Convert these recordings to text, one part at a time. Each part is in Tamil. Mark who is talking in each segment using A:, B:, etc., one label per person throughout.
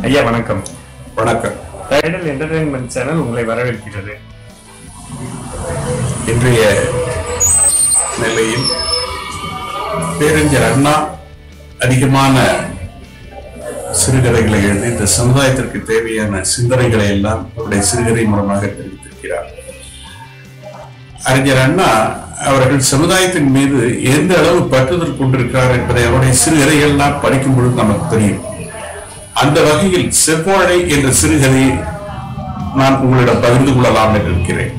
A: ஐயா வணக்கம்
B: வணக்கம்
A: டைடல் என்டர்டைன்மெண்ட் சேனல் உங்களை வரவேற்கிறது
B: இன்றைய நிலையில் பேரறிஞர் அண்ணா அதிகமான சிறுகதைகளை எழுதி இந்த சமுதாயத்திற்கு தேவையான சிந்தனைகளை எல்லாம் அவருடைய சிறுகதை மூலமாக தெரிவித்திருக்கிறார் அறிஞர் அண்ணா அவர்கள் சமுதாயத்தின் மீது எந்த அளவு பற்றுதல் கொண்டிருக்கிறார் என்பதை அவருடைய சிறுகதைகள் எல்லாம் படிக்கும் பொழுது நமக்கு தெரியும் அந்த வகையில் செவ்வாழை என்ற சிறுகதையை நான் உங்களிடம் பகிர்ந்து கொள்ளலாம் என்று இருக்கிறேன்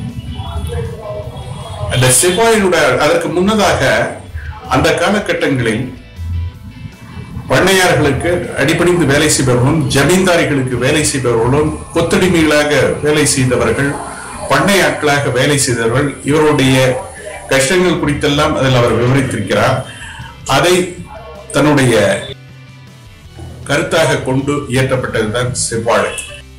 B: அந்த செவ்வாயினுடைய அதற்கு முன்னதாக அந்த காலகட்டங்களில் பண்ணையார்களுக்கு அடிபணிந்து வேலை செய்பவர்களும் ஜமீன்தாரிகளுக்கு வேலை செய்பவர்களும் கொத்தடிமைகளாக வேலை செய்தவர்கள் பண்ணையாட்களாக வேலை செய்தவர்கள் இவருடைய கஷ்டங்கள் குறித்தெல்லாம் அதில் அவர் விவரித்திருக்கிறார் அதை தன்னுடைய கருத்தாக கொண்டு இயற்றப்பட்டதுதான் செவ்வாழை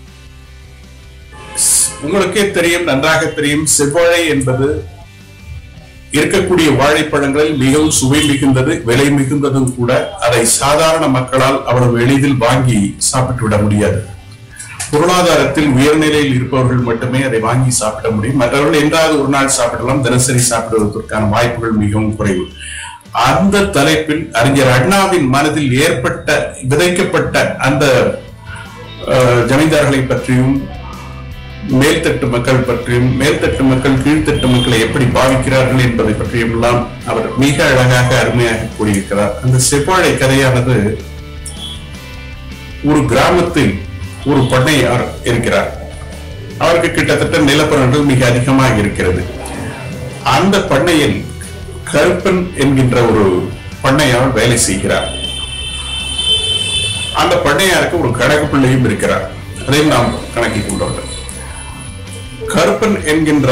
B: உங்களுக்கே தெரியும் நன்றாக தெரியும் செவ்வாழை என்பது இருக்கக்கூடிய வாழைப்பழங்களில் மிகவும் சுவை மிகுந்தது விலை மிகுந்ததும் கூட அதை சாதாரண மக்களால் அவ்வளவு எளிதில் வாங்கி சாப்பிட்டு விட முடியாது பொருளாதாரத்தில் உயர்நிலையில் இருப்பவர்கள் மட்டுமே அதை வாங்கி சாப்பிட முடியும் மற்றவர்கள் என்றாவது ஒரு நாள் சாப்பிடலாம் தினசரி சாப்பிடுவதற்கான வாய்ப்புகள் மிகவும் குறைவு அந்த தலைப்பில் அறிஞர் அண்ணாவின் மனதில் ஏற்பட்ட விதைக்கப்பட்ட அந்த அஹ், ஜமீன்தார்களை பற்றியும் மேல்தட்டு மக்கள் பற்றியும் மேல்தட்டு மக்கள் கீழ்த்தட்டு மக்களை எப்படி பாவிக்கிறார்கள் என்பதை பற்றியும் எல்லாம் அவர் மிக அழகாக அருமையாக கூறியிருக்கிறார் அந்த செவ்வாழை கதையானது ஒரு கிராமத்தில் ஒரு பண்ணையார் இருக்கிறார் அவருக்கு கிட்டத்தட்ட நிலப்பரங்கள் மிக அதிகமாக இருக்கிறது அந்த பண்ணையில் கருப்பன் என்கின்ற ஒரு பண்ணையார் வேலை செய்கிறார் அந்த பண்ணையாருக்கு ஒரு கணக்கு பிள்ளையும் இருக்கிறார் அதையும் நாம் கணக்கில் கொண்டு வந்தோம் கருப்பன் என்கின்ற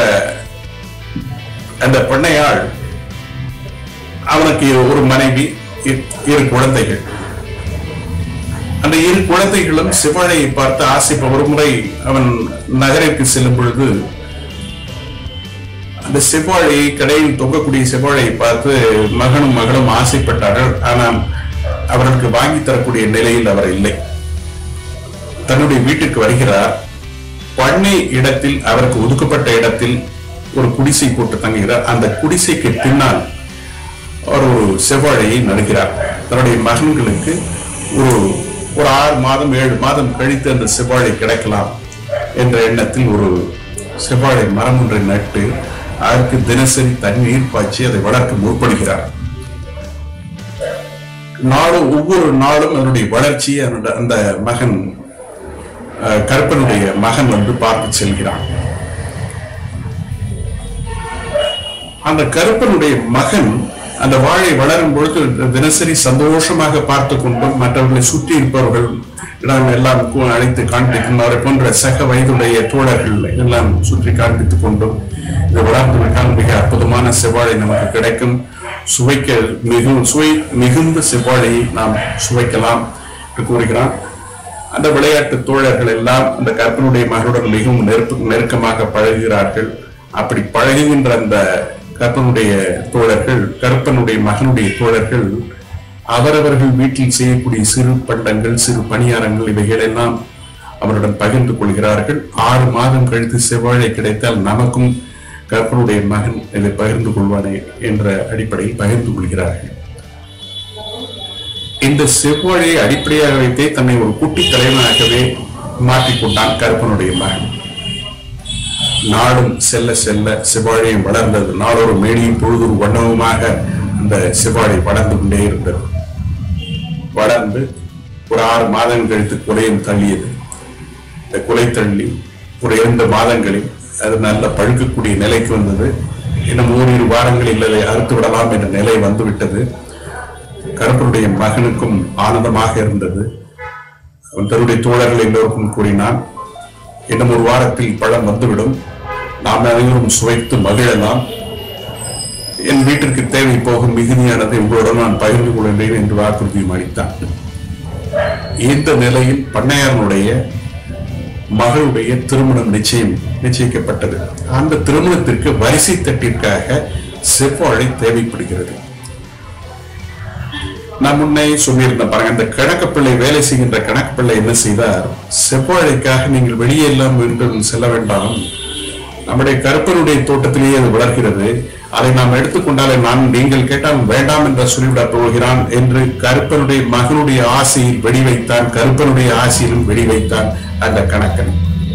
B: அந்த பண்ணையாள் அவனுக்கு ஒரு மனைவி இரு- இரு குழந்தைகள் அந்த இரு குழந்தைகளும் சிவாழையை பார்த்து ஆசை ஒரு முறை அவன் நகரிற்கு செல்லும் பொழுது அந்த செவ்வாழையை கடையில் தொங்கக்கூடிய செவ்வாழையை பார்த்து மகனும் மகளும் ஆசைப்பட்டார்கள் ஆனால் அவர்களுக்கு வாங்கி தரக்கூடிய நிலையில் அவர் இல்லை தன்னுடைய வீட்டுக்கு வருகிறார் பண்ணை இடத்தில் அவருக்கு ஒதுக்கப்பட்ட இடத்தில் ஒரு குடிசை போட்டு தங்குகிறார் அந்த குடிசைக்கு பின்னால் அவர் ஒரு செவ்வாழையை நடுகிறார் தன்னுடைய மகன்களுக்கு ஒரு ஒரு ஆறு மாதம் ஏழு மாதம் கழித்து அந்த செவ்வாழை கிடைக்கலாம் என்ற எண்ணத்தில் ஒரு செவ்வாழை மரம் ஒன்றை நட்டு அதற்கு தினசரி தண்ணீர் பாய்ச்சி அதை வளர்க்க முற்படுகிறார் நாளும் ஒவ்வொரு நாளும் அதனுடைய வளர்ச்சியை அதனுடைய அந்த மகன் அஹ், கருப்பனுடைய மகன் வந்து பார்த்து செல்கிறான் அந்த கருப்பனுடைய மகன் அந்த வாழை வளரும் பொழுது தினசரி சந்தோஷமாக பார்த்து கொண்டும் மற்றவர்களை சுற்றி இருப்பவர்கள் எல்லாம் எல்லாம் கு- அழைத்து காண்பிக்கும் அவரை போன்ற சக வயதுடைய தோழர்கள் எல்லாம் சுற்றி காண்பித்துக் கொண்டும் இது வளர்ந்து விட்டால் மிக அற்புதமான செவ்வாழை நமக்கு கிடைக்கும் சுவைக்க மிகவும் சுவை மிகுந்த செவ்வாழையை நாம் சுவைக்கலாம் என்று கூறுகிறான் அந்த விளையாட்டு தோழர்கள் எல்லாம் அந்த கற்பனுடைய மகளுடன் மிகவும் நெருப்பு நெருக்கமாக பழகுகிறார்கள் அப்படி பழகுகின்ற அந்த கற்பனுடைய தோழர்கள் கருப்பனுடைய மகனுடைய தோழர்கள் அவரவர்கள் வீட்டில் செய்யக்கூடிய சிறு பண்டங்கள் சிறு பணியாரங்கள் இவைகள் எல்லாம் அவருடன் பகிர்ந்து கொள்கிறார்கள் ஆறு மாதம் கழித்து செவ்வாழை கிடைத்தால் நமக்கும் கற்பனுடைய மகன் இதை பகிர்ந்து கொள்வானே என்ற அடிப்படையில் பகிர்ந்து கொள்கிறார்கள் இந்த செவ்வாழையை அடிப்படையாக வைத்தே தன்னை ஒரு குட்டி தலைவனாகவே மாற்றிக்கொண்டான் கருப்பனுடைய மகன் நாடும் செல்ல செல்ல செவ்வாழையும் வளர்ந்தது நாளொரு மேனியும் பொழுதொரு வண்ணமுமாக அந்த செவ்வாழை வளர்ந்து கொண்டே இருந்தது வளர்ந்து ஒரு ஆறு மாதங்கள் கழித்து குலையும் தள்ளியது இந்த குலை தள்ளி ஒரு இரண்டு மாதங்களில் அது நல்ல பழுக்கக்கூடிய நிலைக்கு வந்தது இன்னும் ஓரிரு வாரங்களில் அதை அறுத்து விடலாம் என்ற நிலை வந்துவிட்டது கருப்பனுடைய மகனுக்கும் ஆனந்தமாக இருந்தது அவன் தன்னுடைய தோழர்கள் எல்லோருக்கும் கூறினான் இன்னும் ஒரு வாரத்தில் பழம் வந்துவிடும் நாம் அனைவரும் சுவைத்து மகிழலாம் என் வீட்டிற்கு தேவை போகும் மிகுதியானதை உங்களுடன் நான் பகிர்ந்து கொள்கின்றேன் என்று வாக்குறுதியும் அளித்தான் இந்த நிலையில் பண்ணையாரனுடைய மகளுடைய திருமணம் நிச்சயம் நிச்சயிக்கப்பட்டது அந்த திருமணத்திற்கு வரிசை தட்டிற்காக செவ்வாழை தேவைப்படுகிறது நான் முன்னே சொல்லியிருந்தேன் பாருங்க இந்த கணக்குப்பிள்ளை வேலை செய்கின்ற கணக்குப்பிள்ளை என்ன செய்தார் செவ்வாழைக்காக நீங்கள் வெளியே எல்லாம் மீண்டும் செல்ல வேண்டாம் நம்முடைய கருப்பனுடைய தோட்டத்திலேயே அது வளர்கிறது அதை நாம் எடுத்துக்கொண்டாலே நான் நீங்கள் கேட்டால் வேண்டாம் என்று சொல்லிவிடப் போகிறான் என்று கருப்பனுடைய மகனுடைய ஆசையில் வெடி வைத்தான் கருப்பனுடைய ஆசையிலும் வெடி வைத்தான் அந்த கணக்கன்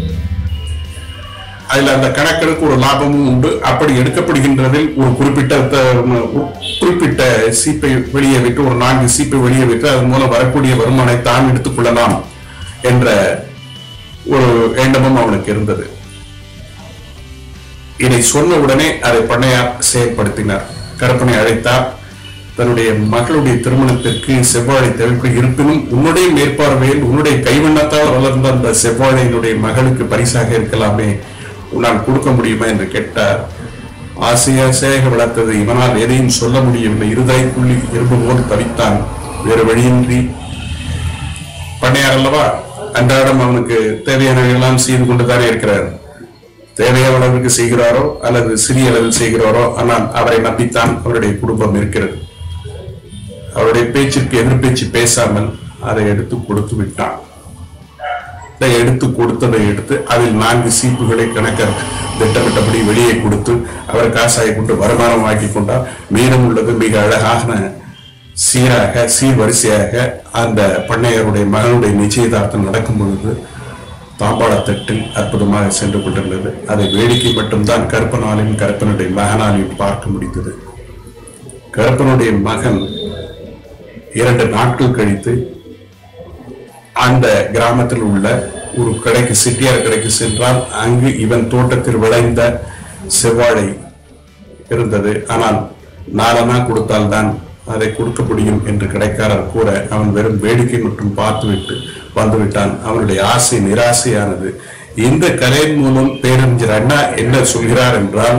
B: அதுல அந்த கணக்கனுக்கு ஒரு லாபமும் உண்டு அப்படி எடுக்கப்படுகின்றதில் ஒரு குறிப்பிட்ட த- ஒரு குறிப்பிட்ட சீப்பை வெளியே விட்டு ஒரு நான்கு சீப்பை வெளியே விட்டு அதன் மூலம் வரக்கூடிய வருமானத்தை தான் எடுத்துக்கொள்ளலாம் என்ற ஒரு எண்ணமும் அவனுக்கு இருந்தது இதை சொன்ன உடனே அதை பண்ணையார் செயல்படுத்தினார் கருப்பனை அழைத்தார் தன்னுடைய மகளுடைய திருமணத்திற்கு செவ்வாழை தேவைக்கு இருப்பினும் உன்னுடைய மேற்பார்வையில் உன்னுடைய கைவண்ணத்தால் வளர்ந்த அந்த செவ்வாழையினுடைய மகளுக்கு பரிசாக இருக்கலாமே உன்னால் கொடுக்க முடியுமா என்று கேட்டார் ஆசையாசையாக வளர்த்தது இவனால் எதையும் சொல்ல முடியவில்லை இருதாய்க்குள்ளி இரும்பு போல் தவித்தான் வேறு வழியின்றி பண்ணையார் அல்லவா அன்றாடம் அவனுக்கு தேவையானவையெல்லாம் செய்து கொண்டுதானே இருக்கிறார் தேவையான அளவுக்கு செய்கிறாரோ அல்லது சிறிய அளவில் செய்கிறாரோ ஆனால் அவரை நம்பித்தான் அவருடைய குடும்பம் இருக்கிறது அவருடைய பேச்சிற்கு எதிர்பேச்சு பேசாமல் அதை எடுத்து கொடுத்து விட்டான் இதை எடுத்து கொடுத்ததை எடுத்து அதில் நான்கு சீப்புகளை கணக்கர் திட்டமிட்டபடி வெளியே கொடுத்து அவர் காசாயை கொண்டு வருமானம் ஆக்கி கொண்டார் மீதம் உள்ளது மிக அழகான சீராக சீர்வரிசையாக அந்த பண்ணையருடைய மகனுடைய நிச்சயதார்த்தம் நடக்கும் பொழுது தாம்பாளத்தட்டில் அற்புதமாக சென்று கொண்டிருந்தது அதை வேடிக்கை மட்டும்தான் கருப்பனாலையும் கருப்பனுடைய மகனாலையும் பார்க்க முடிந்தது கருப்பனுடைய மகன் இரண்டு நாட்கள் கழித்து அந்த கிராமத்தில் உள்ள ஒரு கடைக்கு சிட்டியார் கடைக்கு சென்றால் அங்கு இவன் தோட்டத்தில் விளைந்த செவ்வாழை இருந்தது ஆனால் நாலனா கொடுத்தால்தான் அதை கொடுக்க முடியும் என்று கடைக்காரர் கூற அவன் வெறும் வேடிக்கை மட்டும் பார்த்துவிட்டு வந்துவிட்டான் அவனுடைய ஆசை நிராசையானது இந்த கலையின் மூலம் பேரறிஞர் அண்ணா என்ன சொல்கிறார் என்றால்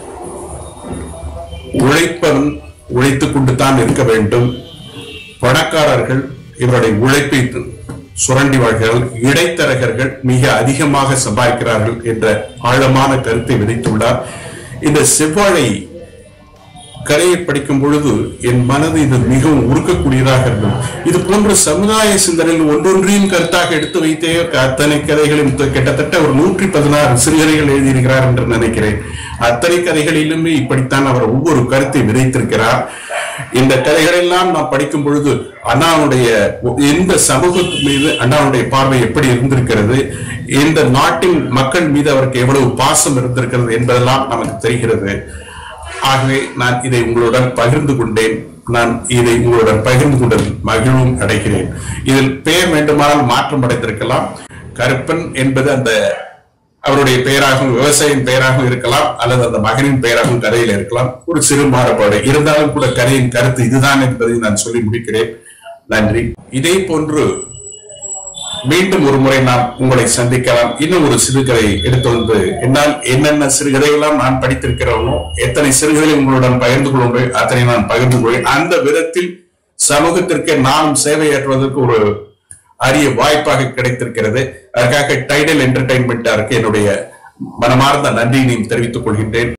B: உழைப்பவன் உழைத்துக் கொண்டு தான் இருக்க வேண்டும் பணக்காரர்கள் இவருடைய உழைப்பை சுரண்டி வாழ்கிறார்கள் இடைத்தரகர்கள் மிக அதிகமாக சம்பாதிக்கிறார்கள் என்ற ஆழமான கருத்தை விதைத்துள்ளார் இந்த செவ்வாழை கதையை படிக்கும் பொழுது என் மனது இது மிகவும் உருக்கக்கூடியதாக இருந்தது இது போன்ற சமுதாய சிந்தனையில் ஒன்றொன்றையும் கருத்தாக எடுத்து வைத்தே அத்தனை கதைகளையும் த- கிட்டத்தட்ட ஒரு நூற்றி பதினாறு சிறுகதைகள் எழுதியிருக்கிறார் என்று நினைக்கிறேன் அத்தனை கதைகளிலுமே இப்படித்தான் அவர் ஒவ்வொரு கருத்தை விதைத்திருக்கிறார் இந்த கதைகளெல்லாம் நான் படிக்கும் பொழுது அண்ணாவுடைய எந்த சமூகத்தின் மீது அண்ணாவுடைய பார்வை எப்படி இருந்திருக்கிறது இந்த நாட்டின் மக்கள் மீது அவருக்கு எவ்வளவு பாசம் இருந்திருக்கிறது என்பதெல்லாம் நமக்கு தெரிகிறது ஆகவே நான் இதை உங்களுடன் பகிர்ந்து கொண்டேன் நான் இதை உங்களுடன் பகிர்ந்து கொண்டதில் மகிழ்வும் அடைகிறேன் இதில் பெயர் வேண்டுமானால் மாற்றம் அடைந்திருக்கலாம் கருப்பன் என்பது அந்த அவருடைய பெயராகவும் விவசாயியின் பெயராகவும் இருக்கலாம் அல்லது அந்த மகனின் பெயராகவும் கதையில் இருக்கலாம் ஒரு சிறு மாறுபாடு இருந்தாலும் கூட கதையின் கருத்து இதுதான் என்பதை நான் சொல்லி முடிக்கிறேன் நன்றி இதே போன்று மீண்டும் ஒரு முறை நாம் உங்களை சந்திக்கலாம் இன்னும் ஒரு சிறுகதை எடுத்து வந்து என்னால் என்னென்ன சிறுகதைகள்லாம் நான் படித்திருக்கிறோமோ எத்தனை சிறுகதை உங்களுடன் பகிர்ந்து கொள்ள அத்தனை நான் பகிர்ந்து கொள்வேன் அந்த விதத்தில் சமூகத்திற்கு நாம் சேவையாற்றுவதற்கு ஒரு அரிய வாய்ப்பாக கிடைத்திருக்கிறது அதற்காக டைடல் என்டர்டைன்மெண்டாருக்கு என்னுடைய மனமார்ந்த நன்றியினையும் தெரிவித்துக் கொள்கின்றேன்